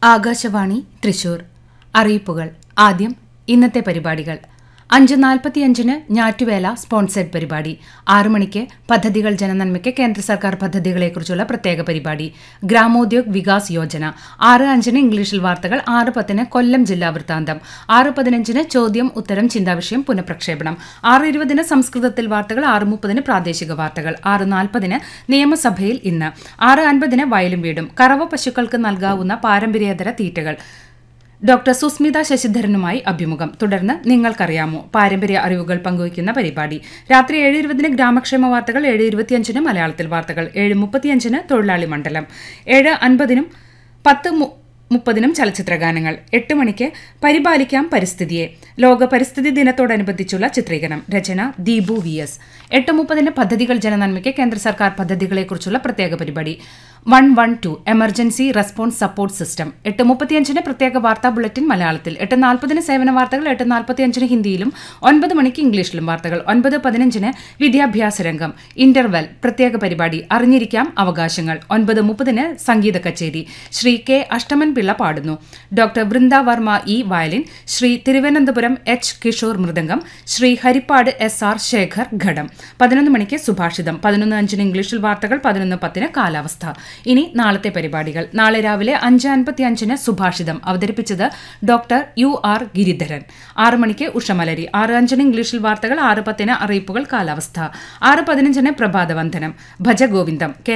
ആകാശവാണി തൃശൂർ അറിയിപ്പുകൾ ആദ്യം ഇന്നത്തെ പരിപാടികൾ അഞ്ച് നാൽപ്പത്തിയഞ്ചിന് ഞാറ്റുവേല സ്പോൺസേഡ് പരിപാടി ആറു മണിക്ക് പദ്ധതികൾ ജനനന്മയ്ക്ക് കേന്ദ്ര സർക്കാർ പദ്ധതികളെക്കുറിച്ചുള്ള പ്രത്യേക പരിപാടി ഗ്രാമോദ്യോഗ് വികാസ് യോജന ആറ് അഞ്ചിന് ഇംഗ്ലീഷിൽ വാർത്തകൾ ആറ് പത്തിന് കൊല്ലം ജില്ലാ വൃത്താന്തം ആറ് പതിനഞ്ചിന് ചോദ്യം ഉത്തരം ചിന്താവിഷയം പുനഃപ്രക്ഷേപണം ആറ് ഇരുപതിന് സംസ്കൃതത്തിൽ വാർത്തകൾ ആറ് മുപ്പതിന് പ്രാദേശിക വാർത്തകൾ ആറ് നാൽപ്പതിന് നിയമസഭയിൽ ഇന്ന് ആറ് അൻപതിന് വയലും വീടും കറവ പശുക്കൾക്ക് നൽകാവുന്ന പാരമ്പര്യേതര തീറ്റകൾ ഡോക്ടർ സുസ്മിത ശശിധരനുമായി അഭിമുഖം തുടർന്ന് നിങ്ങൾക്കറിയാമോ പാരമ്പര്യ അറിവുകൾ പങ്കുവയ്ക്കുന്ന പരിപാടി രാത്രി ഏഴ് ഇരുപതിന് ഗ്രാമക്ഷേമ വാർത്തകൾ ഏഴ് ഇരുപത്തിയഞ്ചിന് മലയാളത്തിൽ വാർത്തകൾ ഏഴ് മുപ്പത്തിയഞ്ചിന് തൊഴിലാളി മണ്ഡലം ഏഴ് അൻപതിനും പത്ത് മു- മുപ്പതിനും ചലച്ചിത്ര ഗാനങ്ങൾ എട്ട് മണിക്ക് പരിപാലിക്കാം പരിസ്ഥിതിയെ ലോക പരിസ്ഥിതി ദിനത്തോടനുബന്ധിച്ചുള്ള ചിത്രീകരണം രചന ദീപു വി എസ് എട്ട് മുപ്പതിന് പദ്ധതികൾ ജനനന്മയ്ക്ക് കേന്ദ്ര സർക്കാർ പദ്ധതികളെക്കുറിച്ചുള്ള പ്രത്യേക പരിപാടി one one two emergency response support system എട്ട് മുപ്പത്തിയഞ്ചിന് പ്രത്യേക വാർത്താ ബുള്ളറ്റിൻ മലയാളത്തിൽ എട്ട് നാൽപ്പതിന് സേവന വാർത്തകൾ എട്ട് നാൽപ്പത്തിയഞ്ചിന് ഹിന്ദിയിലും ഒൻപത് മണിക്ക് ഇംഗ്ലീഷിലും വാർത്തകൾ ഒൻപത് പതിനഞ്ചിന് വിദ്യാഭ്യാസ രംഗം ഇന്റർവെൽ പ്രത്യേക പരിപാടി അറിഞ്ഞിരിക്കാം അവകാശങ്ങൾ ഒൻപത് മുപ്പതിന് സംഗീത കച്ചേരി ശ്രീ കെ അഷ്ടമൻ പിള്ള പാടുന്നു doctor Vrinda Varma E violin Shri Thiruvananthapuram H Kishore mridangam Shri Harippad S R Shekhar ghatam പതിനൊന്ന് മണിക്ക് സുഭാഷിതം പതിനൊന്ന് അഞ്ചിന് ഇംഗ്ലീഷിൽ വാർത്തകൾ പതിനൊന്ന് പത്തിന് കാലാവസ്ഥ ഇനി നാളത്തെ പരിപാടികൾ നാളെ രാവിലെ അഞ്ച് അൻപത്തി അഞ്ചിന് സുഭാഷിതം അവതരിപ്പിച്ചത് ഡോക്ടർ യു ആർ ഗിരിധരൻ ആറ് മണിക്ക് ഉഷമലരി ആറ് അഞ്ചിന് ഇംഗ്ലീഷിൽ വാർത്തകൾ ആറ് പത്തിന് അറിയിപ്പുകൾ കാലാവസ്ഥ ആറ് പതിനഞ്ചിന് പ്രഭാതവന്ദനം ഭജഗോവിന്ദം കെ